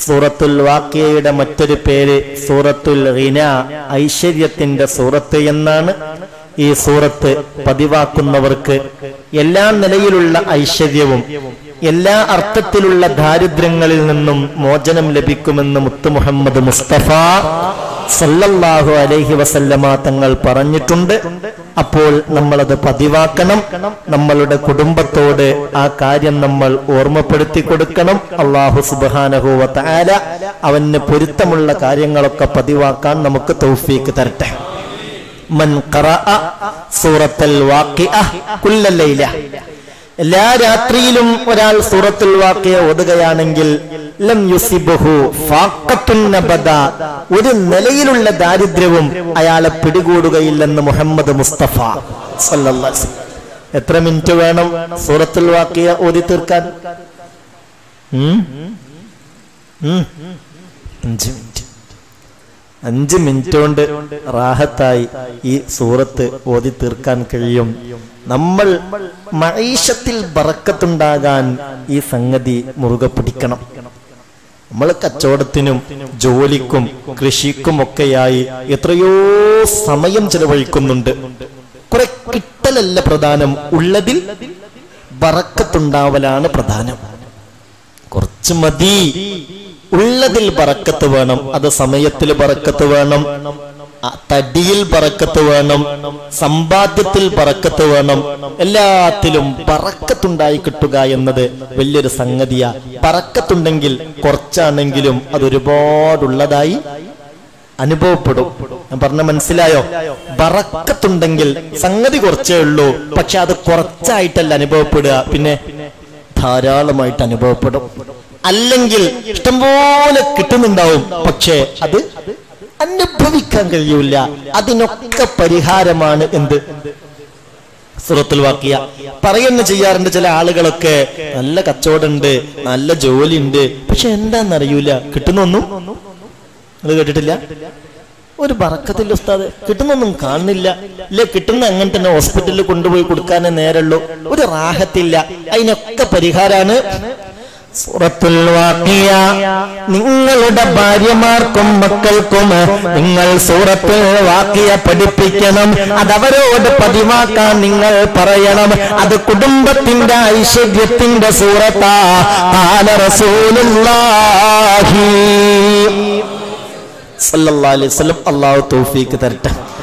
സൂറത്തുൽ വാക്കിയയുടെ മറ്റൊരു പേര് സൂറത്തുൽ ഹിന ഐശ്വര്യത്തിന്റെ സൂറത്ത് എന്നാണ് ഈ സൂറത്ത് പതിവാക്കുന്നവർക്ക് എല്ലാ നിലയിലുള്ള ഐശ്വര്യവും എല്ലാ അർത്ഥത്തിലുള്ള ദാരിദ്ര്യങ്ങളിൽ നിന്നും മോചനം ലഭിക്കുമെന്ന് മുത്തു മുഹമ്മദ് മുസ്തഫ സല്ലല്ലാഹു അലൈഹി വസല്ലമ തങ്ങൾ പറഞ്ഞിട്ടുണ്ട് അപ്പോൾ നമ്മളത് പതിവാക്കണം നമ്മളുടെ കുടുംബത്തോട് ആ കാര്യം നമ്മൾ ഓർമ്മപ്പെടുത്തി കൊടുക്കണം അള്ളാഹു സുബാനഹുവ താല അവന് പൊരുത്തമുള്ള കാര്യങ്ങളൊക്കെ പതിവാക്കാൻ നമുക്ക് തൗഫീക്ക് തരട്ടെ മൻ ഖറഅ സൂറത്തുൽ വാഖിഅ കുല്ല ലൈല എല്ലാ രാത്രിയിലും ഒരാൾ സൂറത്തുൽ വാഖിയ ഓതുകയാണെങ്കിൽ ലം യുസിബഹു ഫാഖത്തുൻ നബദ ഒരു നിലയിലുള്ള ദാരിദ്ര്യവും അയാളെ പിടികൂടുകയില്ലെന്ന് മുഹമ്മദ് മുസ്തഫ സല്ലല്ലാഹു അലൈഹി വസല്ലം. എത്ര മിനിറ്റ് വേണം സൂറത്തുൽ വാഖിയ ഓതി തീർക്കാൻ ഉം? ഉം? അഞ്ച് മിനിറ്റ് അഞ്ച് മിനിറ്റ് കൊണ്ട് റാഹത്തായി ഈ സൂറത്ത് ഓതി തീർക്കാൻ കഴിയും നമ്മൾ മഴീഷത്തിൽ ബറക്കത്തുണ്ടാകാൻ ഈ സംഗതി മുറുകെ പിടിക്കണം നമ്മൾ കച്ചവടത്തിനും ജോലിക്കും കൃഷിക്കും ഒക്കെയായി എത്രയോ സമയം ചെലവഴിക്കുന്നുണ്ട് കുറെ കിട്ടലല്ല പ്രധാനം ഉള്ളതിൽ ബറക്കത്തുണ്ടാവലാണ് പ്രധാനം കുറച്ച് മതി ഉള്ളതിൽ ബറക്കത്ത് വേണം അത് സമയത്തിൽ ബറക്കത്ത് വേണം ആ തടിയിൽ ബറക്കത്ത് വേണം സമ്പാദ്യത്തിൽ ബറക്കത്ത് വേണം എല്ലാത്തിലും ബറക്കത്തുണ്ടായി കിട്ടുക എന്നത് വലിയൊരു സംഗതിയാ ബറക്കത്തുണ്ടെങ്കിൽ കുറച്ചാണെങ്കിലും അത് ഒരുപാടുള്ളതായി അനുഭവപ്പെടും ഞാൻ പറഞ്ഞ മനസ്സിലായോ ബറക്കത്തുണ്ടെങ്കിൽ സംഗതി കുറച്ചേ ഉള്ളൂ പക്ഷെ അത് കുറച്ചായിട്ടല്ല അനുഭവപ്പെടുക പിന്നെ ധാരാളമായിട്ട് അനുഭവപ്പെടും അല്ലെങ്കിൽ ഇഷ്ടംപോലെ കിട്ടുന്നുണ്ടാവും പക്ഷേ അത് അനുഭവിക്കാൻ കഴിയൂല അതിനൊക്കെ പരിഹാരമാണ് എന്ത് സുറത്തുൽ വാക്കിയ പറയുന്ന ചെയ്യാറുണ്ട് ചില ആളുകളൊക്കെ നല്ല കച്ചവടമുണ്ട് നല്ല ജോലി ഉണ്ട് പക്ഷെ എന്താണെന്നറിയൂല കിട്ടുന്നൊന്നും അത് കേട്ടിട്ടില്ല ഒരു ബറക്കത്തില്ല ഉസ്താദ് കിട്ടുന്നൊന്നും കാണുന്നില്ല ഇല്ല കിട്ടുന്ന അങ്ങനെ തന്നെ ഹോസ്പിറ്റലിൽ കൊണ്ടുപോയി കൊടുക്കാനേ നേരമുള്ളൂ ഒരു റാഹത്തില്ല അതിനൊക്കെ പരിഹാരാണ് സൂറത്തുൽ വാഖിയ നിങ്ങളുടെ ഭാര്യമാർക്കും മക്കൾക്കും നിങ്ങൾ സൂറത്തുൽ വാഖിയ പഠിപ്പിക്കണം അതവരോട് പതിവാക്കാൻ നിങ്ങൾ പറയണം അത് കുടുംബത്തിന്റെ ഐശ്വര്യത്തിന്റെ സൂറത്താ കാല റസൂലുള്ളാഹി സല്ലല്ലാഹു അലൈഹി വസല്ലം അള്ളാഹു തൗഫീക്ക് തരട്ടെ